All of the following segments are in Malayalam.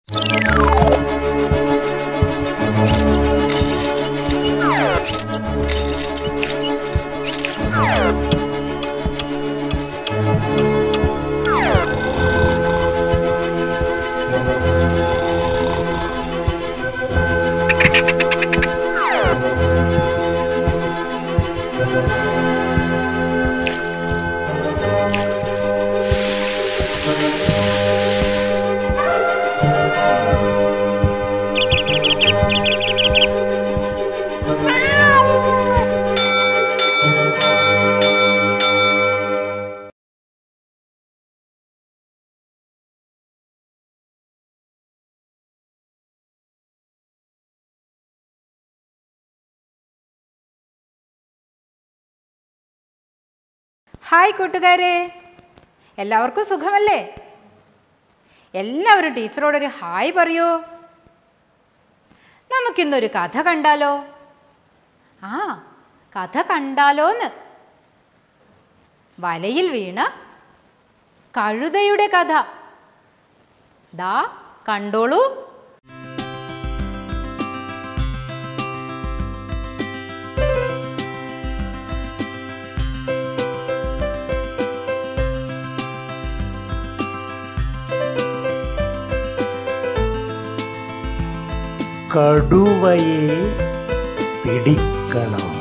ഹായ് കൂട്ടുകാരെ എല്ലാവർക്കും സുഖമല്ലേ എല്ലാവരും ടീച്ചറോടൊരു ഹായ് പറയൂ നമുക്കിന്നൊരു കഥ കണ്ടാലോ ആ കഥ കണ്ടാലോന്ന് വലയിൽ വീണ കഴുതയുടെ കഥ ദാ കണ്ടോളൂ കടുവയെ പിടിക്കണം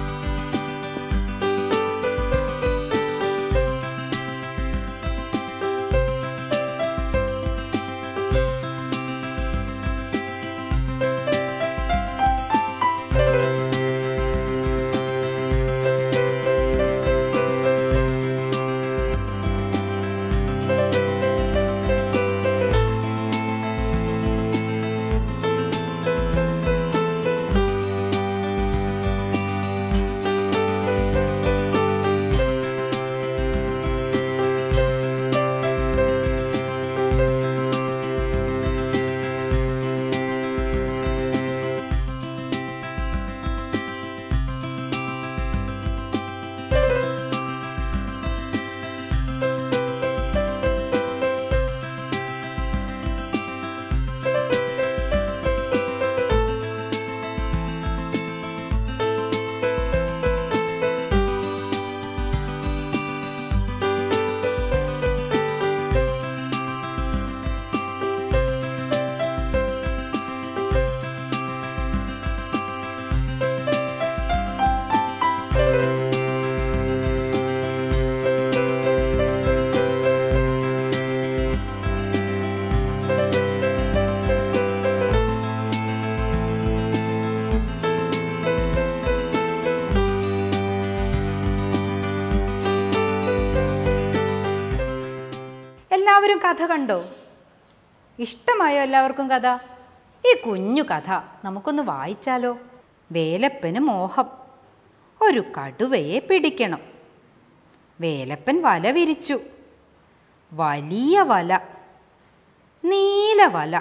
എല്ലാവരും കഥ കണ്ടോ ഇഷ്ടമായോ എല്ലാവർക്കും കഥ ഈ കുഞ്ഞു കഥ നമുക്കൊന്ന് വായിച്ചാലോ വേലപ്പന് മോഹം ഒരു കടുവയെ പിടിക്കണം വേലപ്പൻ വല വിരിച്ചു വലിയ വല നീല വല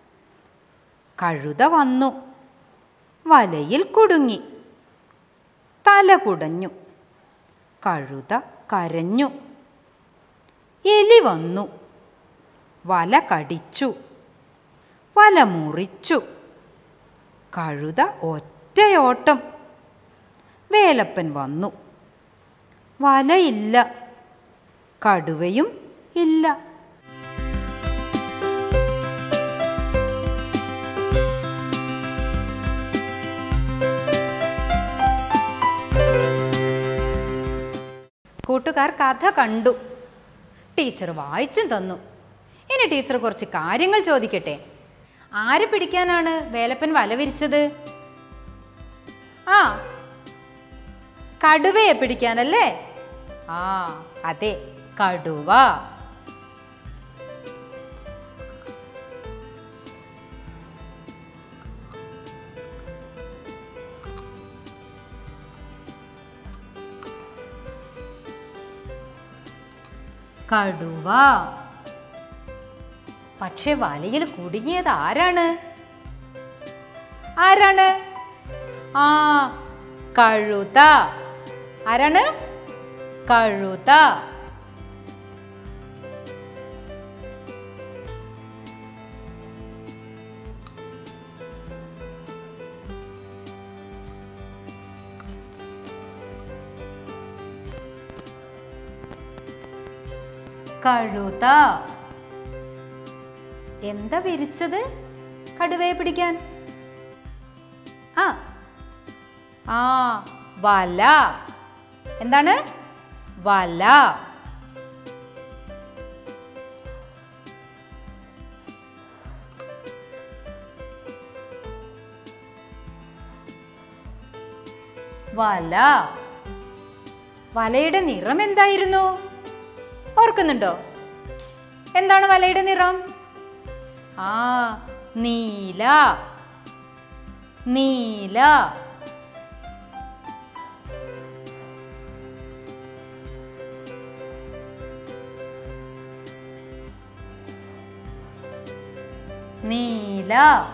കഴുത വന്നു വലയിൽ കുടുങ്ങി തല കുടഞ്ഞു കഴുത കരഞ്ഞു എലി വന്നു വല കടിച്ചു വല മുറിച്ചു കഴുത ഒറ്റയോട്ടം വേലപ്പൻ വന്നു വലയില്ല കടുവയും ഇല്ല കൂട്ടുകാർ കഥ കണ്ടു ടീച്ചർ വായിച്ചും തന്നു ഇനി ടീച്ചർ കുറച്ച് കാര്യങ്ങൾ ചോദിക്കട്ടെ ആരെ പിടിക്കാനാണ് വേലപ്പൻ വല വിരിച്ചത് ആ കടുവയെ പിടിക്കാനല്ലേ ആ അതെ കടുവ കടുവ പക്ഷെ വലയിൽ കുടുങ്ങിയത് ആരാണ് ആരാണ് ആ കഴുത ആരാണ് കഴുത കഴുത എന്താ വിരിച്ചത് കടുവയെ പിടിക്കാൻ ആ ആ വല എന്താണ് വല വല വലയുടെ നിറം എന്തായിരുന്നു ഓർക്കുന്നുണ്ടോ എന്താണ് വലയുടെ നിറം ആ നീല നീല നീല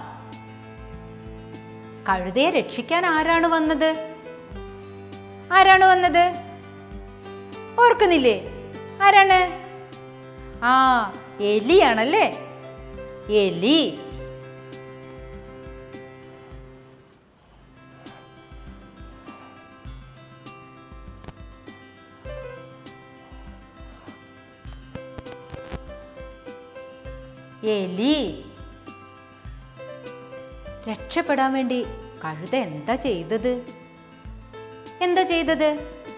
കഴുതയെ രക്ഷിക്കാൻ ആരാണ് വന്നത് ആരാണ് വന്നത് ഓർക്കുന്നില്ലേ ആരാണ് ആ എലിയാണല്ലേ എലി എലി രക്ഷപ്പെടാൻ വേണ്ടി കഴുത എന്താ ചെയ്തത് എന്താ ചെയ്തത്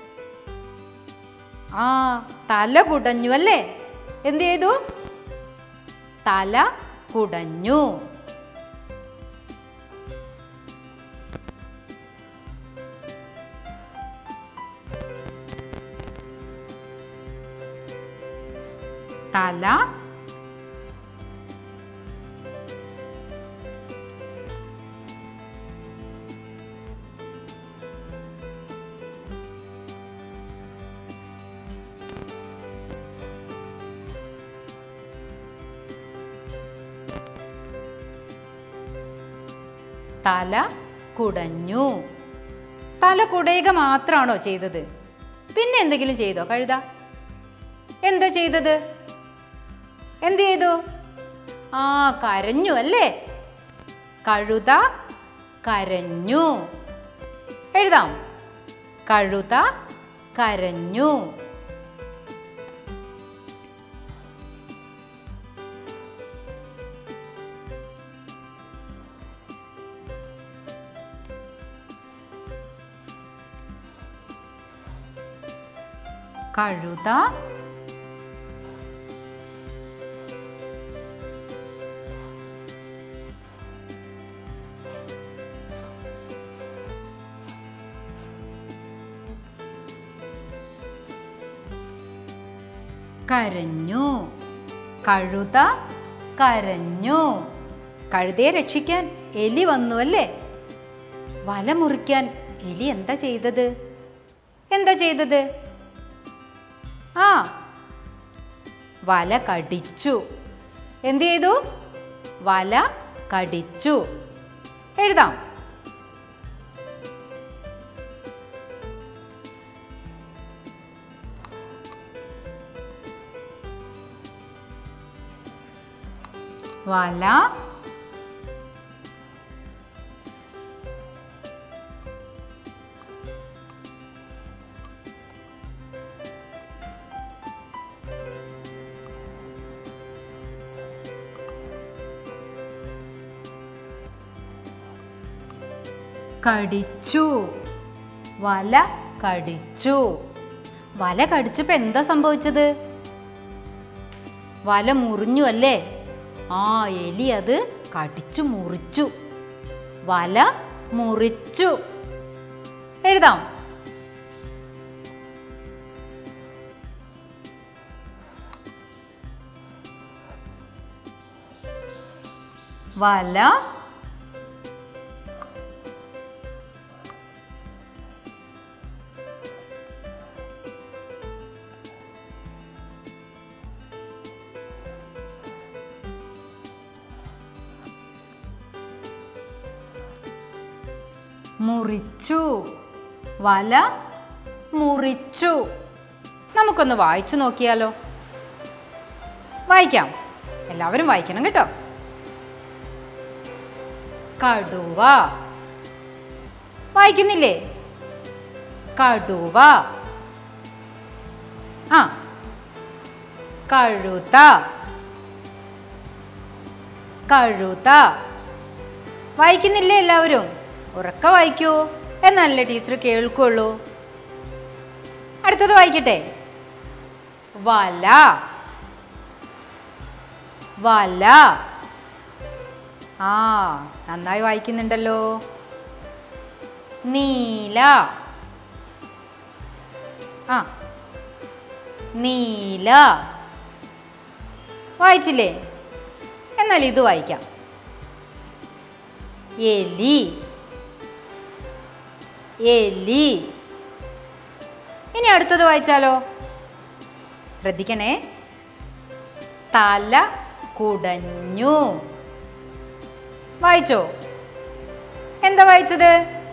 ആ തല കുടഞ്ഞു അല്ലേ എന്ത് ചെയ്തു തല കുടഞ്ഞു തല തല കുടഞ്ഞു തല കുടയുക മാത്രമാണോ ചെയ്തത് പിന്നെ എന്തെങ്കിലും ചെയ്തോ കഴുത എന്താ ചെയ്തത് എന്ത് ചെയ്തു ആ കരഞ്ഞു അല്ലേ കഴുത കരഞ്ഞു എഴുതാം കഴുത കരഞ്ഞു കഴുത കരഞ്ഞു കഴുത കരഞ്ഞു കഴുതയെ രക്ഷിക്കാൻ എലി വന്നു അല്ലേ വല മുറിക്കാൻ എലി എന്താ ചെയ്തത് എന്താ ചെയ്തത് ആ വല കടിച്ചു എന്ത് ചെയ്തു വല കടിച്ചു എഴുതാം വല കടിച്ചു വല കടിച്ചു വല കടിച്ചപ്പോ എന്താ സംഭവിച്ചത് വല മുറിഞ്ഞു അല്ലേ ആ എലി അത് കടിച്ചു മുറിച്ചു വല മുറിച്ചു എഴുതാം വല മുറിച്ചു വല മുറിച്ചു നമുക്കൊന്ന് വായിച്ചു നോക്കിയാലോ വായിക്കാം എല്ലാവരും വായിക്കണം കേട്ടോ കടുവ വായിക്കുന്നില്ലേ കടുവ ആ കഴുത കഴുത വായിക്കുന്നില്ലേ എല്ലാവരും ഉറക്ക വായിക്കൂ എന്നല്ലേ ടീച്ചർ കേൾക്കുള്ളൂ അടുത്തത് വായിക്കട്ടെ വല വല ആ നന്നായി വായിക്കുന്നുണ്ടല്ലോ നീല ആ നീല വായിച്ചില്ലേ എന്നാൽ ഇത് വായിക്കാം എലി എലി ഇനി അടുത്തത് വായിച്ചാലോ ശ്രദ്ധിക്കണേ തല കുടഞ്ഞു വായിച്ചോ എന്താ വായിച്ചത്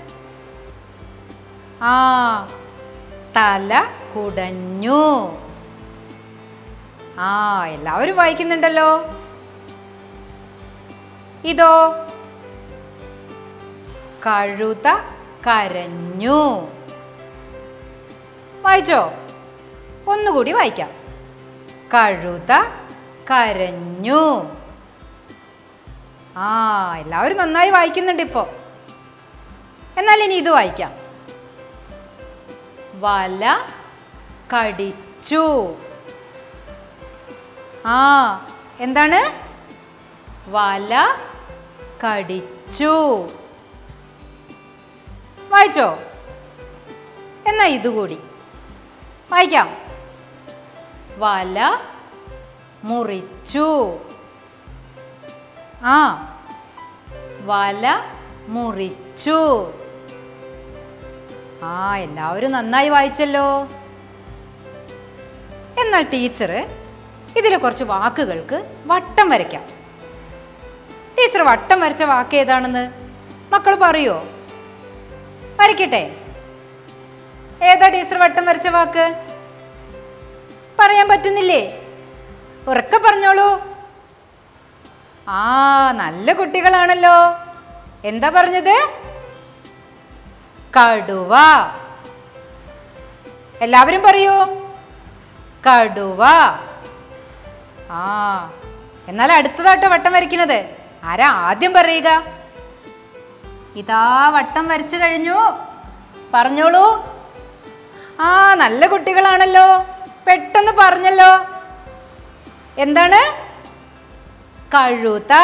ആ തല കുടഞ്ഞു ആ എല്ലാവരും വായിക്കുന്നുണ്ടല്ലോ ഇതോ കഴുത കരഞ്ഞു വായിച്ചോ ഒന്നുകൂടി വായിക്കാം കഴുത കരഞ്ഞു ആ എല്ലാവരും നന്നായി വായിക്കുന്നുണ്ട് ഇപ്പോൾ എന്നാൽ ഇനി ഇത് വായിക്കാം വല കടിച്ചു ആ എന്താണ് വല കടിച്ചു വായിച്ചോ എന്നാ ഇതുകൂടി വായിക്കാം വല മുറിച്ചു ആ വല മുറിച്ചു ആ എല്ലാവരും നന്നായി വായിച്ചല്ലോ എന്നാൽ ടീച്ചർ ഇതിൽ കുറച്ച് വാക്കുകൾക്ക് വട്ടം വരയ്ക്കാം ടീച്ചർ വട്ടം വരച്ച വാക്ക് ഏതാണെന്ന് മക്കൾ പറയോ വരയ്ക്കട്ടെ ഏതാ ടീച്ചർ വട്ടം വരച്ച വാക്ക് പറയാൻ പറ്റുന്നില്ലേ ഉറക്കെ പറഞ്ഞോളൂ ആ നല്ല കുട്ടികളാണല്ലോ എന്താ പറഞ്ഞത് കടുവ എല്ലാവരും പറയൂ കടുവ ആ എന്നാൽ അടുത്തതാട്ടോ വട്ടം വരയ്ക്കുന്നത് ആരാ ആദ്യം പറയുക ഇതാ വട്ടം വരച്ചു കഴിഞ്ഞു പറഞ്ഞോളൂ ആ നല്ല കുട്ടികളാണല്ലോ പെട്ടെന്ന് പറഞ്ഞല്ലോ എന്താണ് കഴുത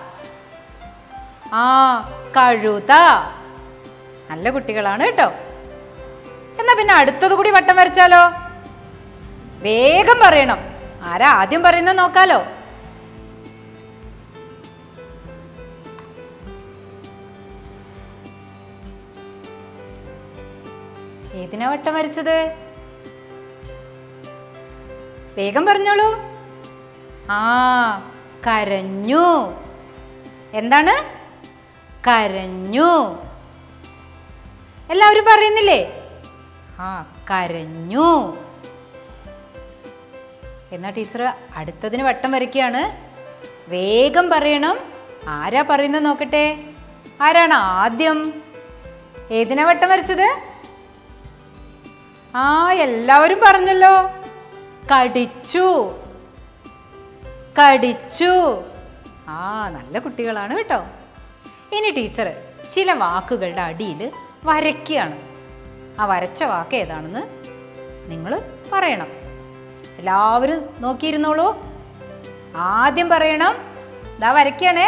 ആ കഴുത നല്ല കുട്ടികളാണ് കേട്ടോ എന്നാ പിന്നെ അടുത്തത് കൂടി വട്ടം വരച്ചാലോ വേഗം പറയണം ആരാ ആദ്യം പറയുന്നത് നോക്കാലോ ഏതിനാ വട്ടം വരച്ചത് വേഗം പറഞ്ഞോളൂ ആ കരഞ്ഞു എന്താണ് കരഞ്ഞു എല്ലാവരും പറയുന്നില്ലേ ആ കരഞ്ഞു എന്നാ ടീച്ചർ അടുത്തതിന് വട്ടം വരയ്ക്കുകയാണ് വേഗം പറയണം ആരാ പറയുന്നത് നോക്കട്ടെ ആരാണ് ആദ്യം ഏതിനാ വട്ടം വരച്ചത് ആ എല്ലാവരും പറഞ്ഞല്ലോ കടിച്ചു കടിച്ചു ആ നല്ല കുട്ടികളാണ് കേട്ടോ ഇനി ടീച്ചർ ചില വാക്കുകളുടെ അടിയിൽ വരയ്ക്കുകയാണ് ആ വരച്ച വാക്ക് ഏതാണെന്ന് നിങ്ങൾ പറയണം എല്ലാവരും നോക്കിയിരുന്നോളൂ ആദ്യം പറയണം ദാ വരയ്ക്കണേ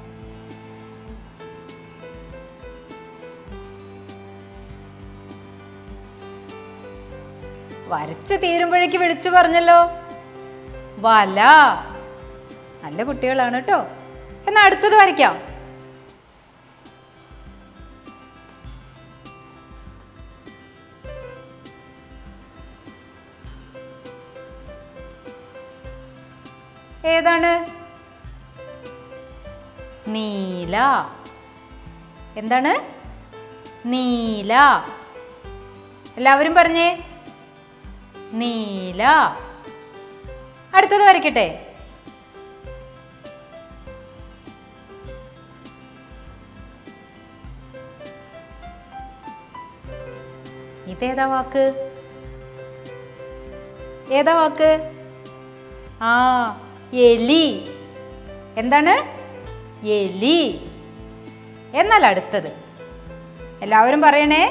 വരച്ച് തീരുമ്പോഴേക്ക് വിളിച്ചു പറഞ്ഞല്ലോ വല നല്ല കുട്ടികളാണ് കേട്ടോ എന്നാ അടുത്തത് വരയ്ക്കാം ഏതാണ് നീല എന്താണ് നീല എല്ലാവരും പറഞ്ഞേ നീല അടുത്തത് വരയ്ക്കട്ടെ ഇതേതാ വാക്ക് ഏതാ വാക്ക് ആ എലി എന്താണ് എലി എന്നാൽ അടുത്തത് എല്ലാവരും പറയണേ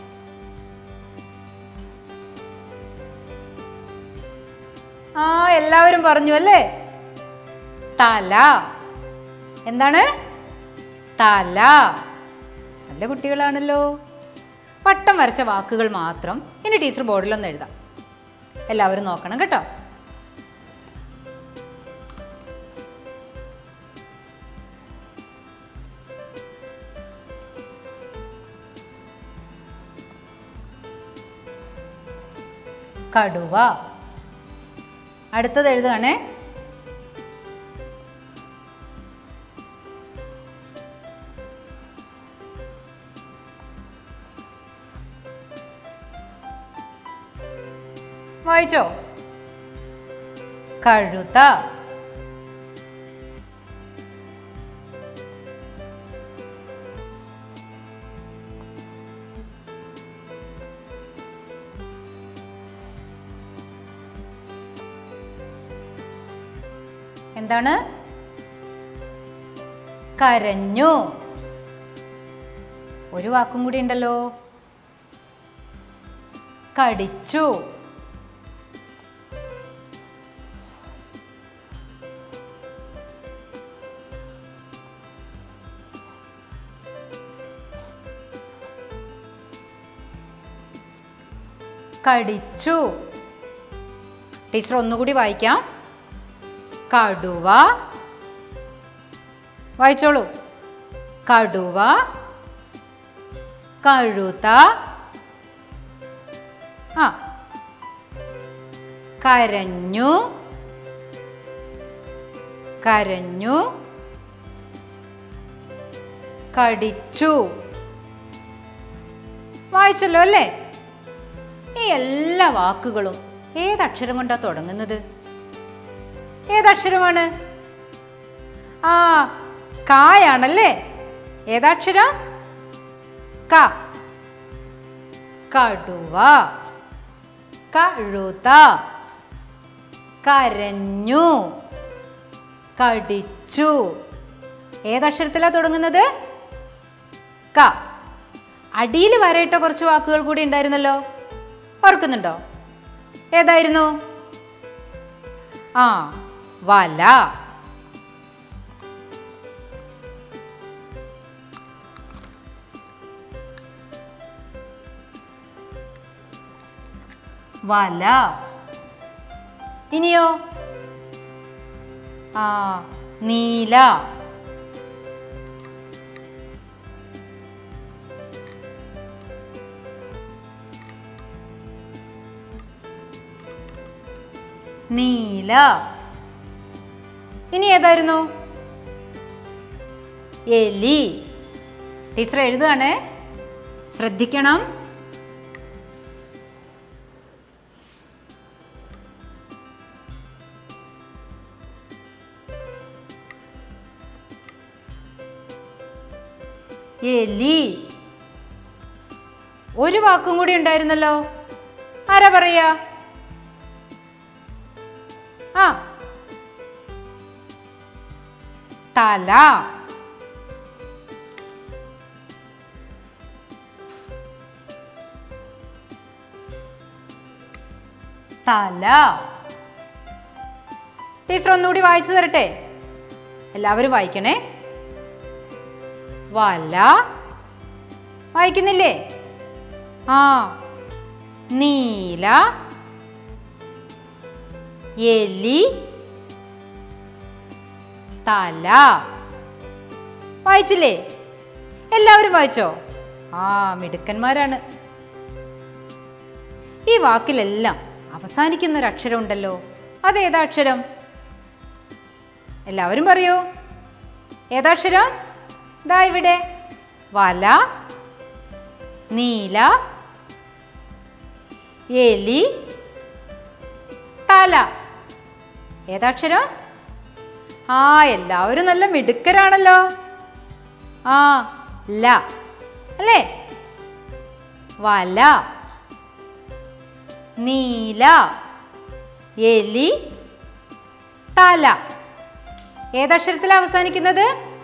ആ എല്ലാവരും പറഞ്ഞു അല്ലേ തല എന്താണ് തല നല്ല കുട്ടികളാണല്ലോ വട്ടം വരച്ച വാക്കുകൾ മാത്രം ഇനി ടീച്ചർ ബോർഡിലൊന്ന് എഴുതാം എല്ലാവരും നോക്കണം കേട്ടോ കടുവ അടുത്തത് എഴുതുകയാണേ വായിച്ചോ കഴുത എന്താണ് കരഞ്ഞു ഒരു വാക്കും കൂടി ഉണ്ടല്ലോ കടിച്ചു കടിച്ചു ടീച്ചർ ഒന്നുകൂടി വായിക്കാം കടുവ വായിച്ചോളൂ കടുവ കഴുത ആ കരഞ്ഞു കരഞ്ഞു കടിച്ചു വായിച്ചല്ലോ അല്ലേ ഈ എല്ലാ വാക്കുകളും ഏതക്ഷരം കൊണ്ടാ തുടങ്ങുന്നത് ഏതക്ഷരമാണ് ആ കായാണല്ലേ ഏതാക്ഷരം ക കടുവ കഴുത കരഞ്ഞു കടിച്ചു ഏതക്ഷരത്തിലാ തുടങ്ങുന്നത് ക അടിയിൽ വരയിട്ട കുറച്ച് വാക്കുകൾ കൂടി ഉണ്ടായിരുന്നല്ലോ ഓർക്കുന്നുണ്ടോ ഏതായിരുന്നു ആ വല വല ഇനിയോ ആ നീല നീല ഇനി ഏതായിരുന്നു എലി ടീച്ചർ എഴുതുകയാണ് ശ്രദ്ധിക്കണം എലി ഒരു വാക്കും കൂടി ഉണ്ടായിരുന്നല്ലോ ആരാ പറയാ ആ തല തല ടീച്ചർ ഒന്നുകൂടി വായിച്ചു തരട്ടെ എല്ലാവരും വായിക്കണേ വല വായിക്കുന്നില്ലേ ആ നീല എലി തല വായിച്ചില്ലേ എല്ലാവരും വായിച്ചോ ആ മിടുക്കന്മാരാണ് ഈ വാക്കിലെല്ലാം അവസാനിക്കുന്ന ഒരു അക്ഷരം ഉണ്ടല്ലോ അതേതാ അക്ഷരം എല്ലാവരും പറയൂ ഏതാക്ഷരം ദാ ഇവിടെ വല നീല എലി തല ഏതാക്ഷരം ആ എല്ലാവരും നല്ല മിടുക്കരാണല്ലോ ആ ല അല്ലേ വല നീല എലി തല ഏതക്ഷരത്തിലാ അവസാനിക്കുന്നത്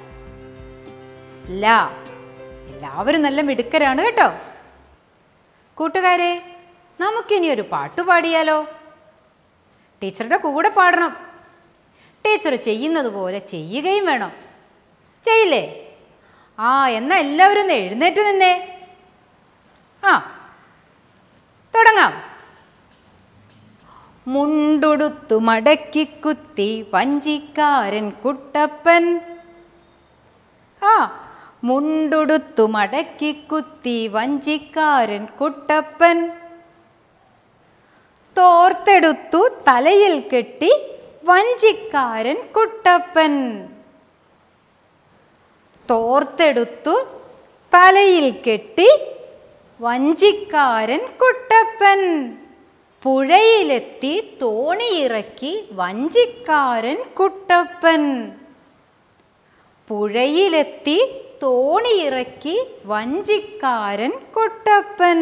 ല എല്ലാവരും നല്ല മിടുക്കരാണ് കേട്ടോ കൂട്ടുകാരെ നമുക്കിനി ഒരു പാട്ട് പാടിയാലോ ടീച്ചറുടെ കൂടെ പാടണം ടീച്ചർ ചെയ്യുന്നത് പോലെ ചെയ്യുകയും വേണം ചെയ്യില്ലേ ആ എന്നാ എല്ലാവരും ഒന്ന് എഴുന്നേറ്റ് നിന്നേ ആ തുടങ്ങാം മുണ്ടുടുത്തു മടക്കി കുത്തി വഞ്ചിക്കാരൻ കുട്ടപ്പൻ ആ മുണ്ടുടുത്തു മടക്കി കുത്തി വഞ്ചിക്കാരൻ കുട്ടപ്പൻ തോർത്തെടുത്തു തലയിൽ കെട്ടി വഞ്ചിക്കാരൻ കുട്ടപ്പൻ തോർത്തെടുത്തു തലയിൽ കെട്ടി വഞ്ചിക്കാരൻ കുട്ടപ്പൻ പുഴയിലെത്തി തോണിയിറക്കി വഞ്ചിക്കാരൻ കുട്ടപ്പൻ പുഴയിലെത്തി തോണിയിറക്കി വഞ്ചിക്കാരൻ കുട്ടപ്പൻ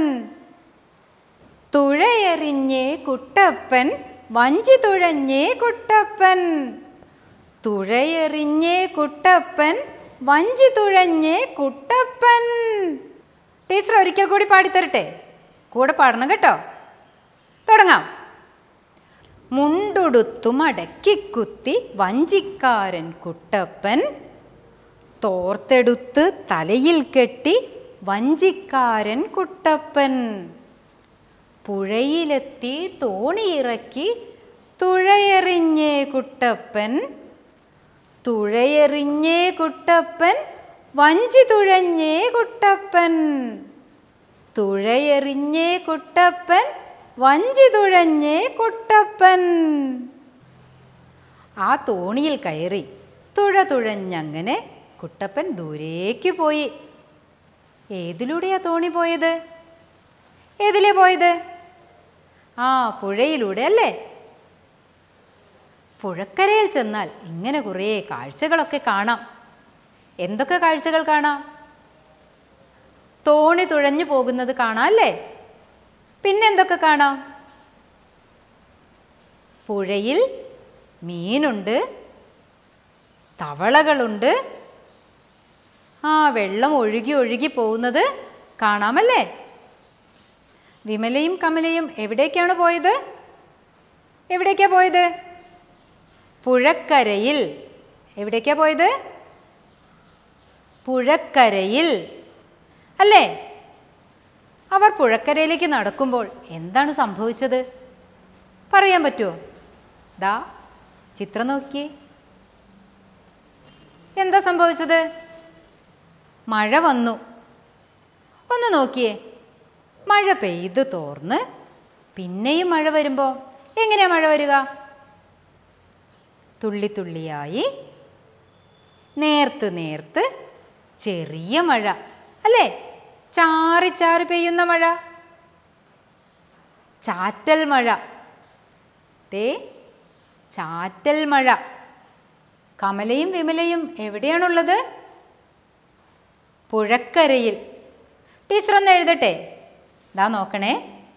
തുഴയെറിഞ്ഞേ കുട്ടപ്പൻ വഞ്ചി തുഴഞ്ഞേ കുട്ടപ്പൻ തുഴയെറിഞ്ഞേ കുട്ടപ്പൻ വഞ്ചി തുഴഞ്ഞേ കുട്ടപ്പൻ ടീച്ചർ ഒരിക്കൽ കൂടി പാടിത്തരട്ടെ കൂടെ പാടണം കേട്ടോ തുടങ്ങാം മുണ്ടുടുത്തു മടക്കിക്കുത്തി വഞ്ചിക്കാരൻ കുട്ടപ്പൻ തോർത്തെടുത്ത് തലയിൽ കെട്ടി വഞ്ചിക്കാരൻ കുട്ടപ്പൻ പുഴയിലെത്തി തോണിയിറക്കി തുഴയെറിഞ്ഞേ കുട്ടപ്പൻ തുഴയെറിഞ്ഞേ കുട്ടപ്പൻ വഞ്ചി തുഴഞ്ഞേ കുട്ടപ്പൻ തുഴയെറിഞ്ഞേ കുട്ടപ്പൻ വഞ്ചി തുഴഞ്ഞേ കുട്ടപ്പൻ ആ തോണിയിൽ കയറി തുഴ തുഴഞ്ഞങ്ങനെ കുട്ടപ്പൻ ദൂരേക്ക് പോയി ഏതിലൂടെയാ തോണി പോയത് ഏതിലേ പോയത് ആ പുഴയിലൂടെ അല്ലേ പുഴക്കരയിൽ ചെന്നാൽ ഇങ്ങനെ കുറേ കാഴ്ചകളൊക്കെ കാണാം എന്തൊക്കെ കാഴ്ചകൾ കാണാം തോണി തുഴഞ്ഞു പോകുന്നത് കാണാം അല്ലേ പിന്നെന്തൊക്കെ കാണാം പുഴയിൽ മീനുണ്ട് തവളകളുണ്ട് ആ വെള്ളം ഒഴുകി ഒഴുകി പോകുന്നത് കാണാമല്ലേ വിമലയും കമലയും എവിടേക്കാണ് പോയത് എവിടേക്കാ പോയത് പുഴക്കരയിൽ എവിടേക്കാ പോയത് പുഴക്കരയിൽ അല്ലേ അവർ പുഴക്കരയിലേക്ക് നടക്കുമ്പോൾ എന്താണ് സംഭവിച്ചത് പറയാൻ പറ്റുമോ ദാ ചിത്രം നോക്കിയേ എന്താ സംഭവിച്ചത് മഴ വന്നു ഒന്ന് നോക്കിയേ മഴ പെയ്ത് തോർന്ന് പിന്നെയും മഴ വരുമ്പോൾ എങ്ങനെയാ മഴ വരിക തുള്ളി തുള്ളിയായി നേർത്ത് നേർത്ത് ചെറിയ മഴ അല്ലേ ചാറി ചാറി പെയ്യുന്ന മഴ ചാറ്റൽ മഴ ദേ ചാറ്റൽ മഴ കമലയും വിമലയും എവിടെയാണുള്ളത് പുഴക്കരയിൽ ടീച്ചർ ഒന്ന് എഴുതട്ടെ ദാ നോക്കണേ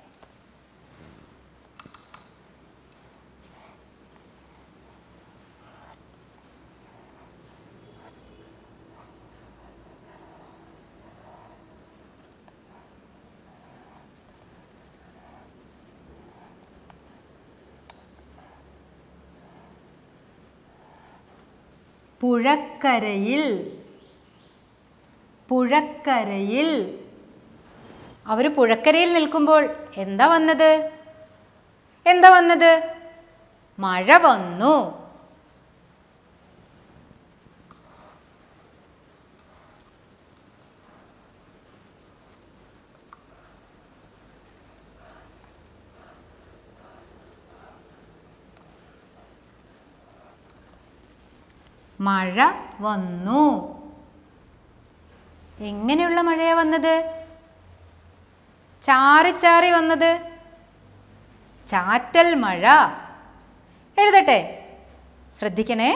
പുഴക്കരയിൽ പുഴക്കരയിൽ അവർ പുഴക്കരയിൽ നിൽക്കുമ്പോൾ എന്താ വന്നത് എന്താ വന്നത് മഴ വന്നു മഴ വന്നു എങ്ങനെയുള്ള മഴയാ വന്നത് ചാറി ചാറി വന്നത് ചാറ്റൽ മഴ എഴുതട്ടെ ശ്രദ്ധിക്കണേ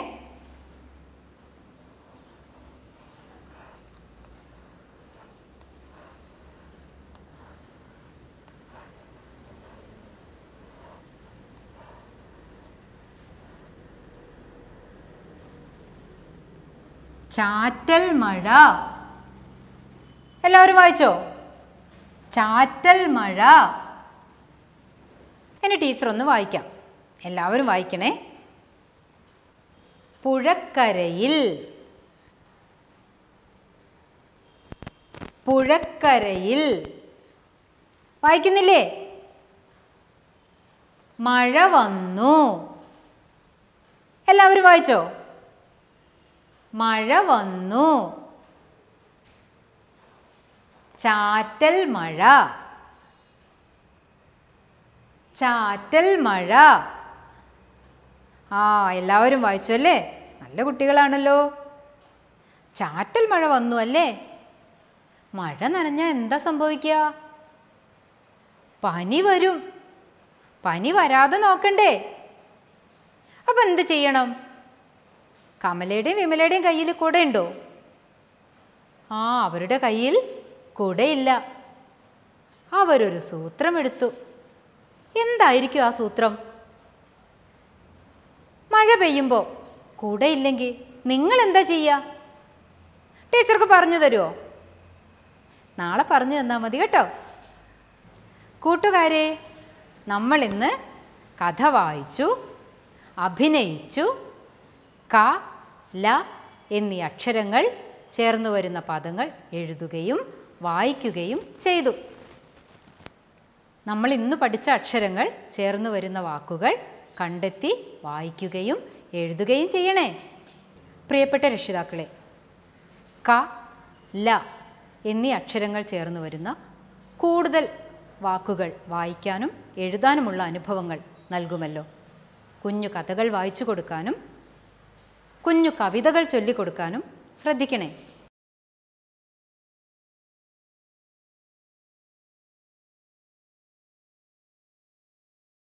ചാറ്റൽ മഴ എല്ലാവരും വായിച്ചോ ചാറ്റൽ മഴ ഇനി ടീച്ചർ ഒന്ന് വായിക്കാം എല്ലാവരും വായിക്കണേ പുഴക്കരയിൽ പുഴക്കരയിൽ വായിക്കുന്നില്ലേ മഴ വന്നു എല്ലാവരും വായിച്ചോ മഴ വന്നു ചാറ്റൽ മഴ ചാറ്റൽ മഴ ആ എല്ലാവരും വായിച്ചു അല്ലേ നല്ല കുട്ടികളാണല്ലോ ചാറ്റൽ മഴ വന്നു അല്ലേ മഴ നനഞ്ഞാൽ എന്താ സംഭവിക്കുക പനി വരും പനി വരാതെ നോക്കണ്ടേ അപ്പം എന്ത് ചെയ്യണം കമലയുടെയും വിമലയുടെയും കയ്യിൽ കുടയുണ്ടോ ആ അവരുടെ കയ്യിൽ കുടയില്ല അവരൊരു സൂത്രം എടുത്തു എന്തായിരിക്കും ആ സൂത്രം മഴ പെയ്യുമ്പോൾ കുടയില്ലെങ്കിൽ നിങ്ങൾ എന്താ ചെയ്യുക ടീച്ചർക്ക് പറഞ്ഞു തരുമോ നാളെ പറഞ്ഞു തന്നാൽ മതി കേട്ടോ കൂട്ടുകാരെ നമ്മൾ ഇന്ന് കഥ വായിച്ചു അഭിനയിച്ചു ക ല എന്നീ അക്ഷരങ്ങൾ ചേർന്ന് വരുന്ന പദങ്ങൾ എഴുതുകയും വായിക്കുകയും ചെയ്തു നമ്മൾ ഇന്ന് പഠിച്ച അക്ഷരങ്ങൾ ചേർന്ന് വരുന്ന വാക്കുകൾ കണ്ടെത്തി വായിക്കുകയും എഴുതുകയും ചെയ്യണേ പ്രിയപ്പെട്ട രക്ഷിതാക്കളെ ക ല എന്നീ അക്ഷരങ്ങൾ ചേർന്ന് വരുന്ന കൂടുതൽ വാക്കുകൾ വായിക്കാനും എഴുതാനുമുള്ള അനുഭവങ്ങൾ നൽകുമല്ലോ കുഞ്ഞു കഥകൾ വായിച്ചു കൊടുക്കാനും കുഞ്ഞു കവിതകൾ ചൊല്ലിക്കൊടുക്കാനും ശ്രദ്ധിക്കണേ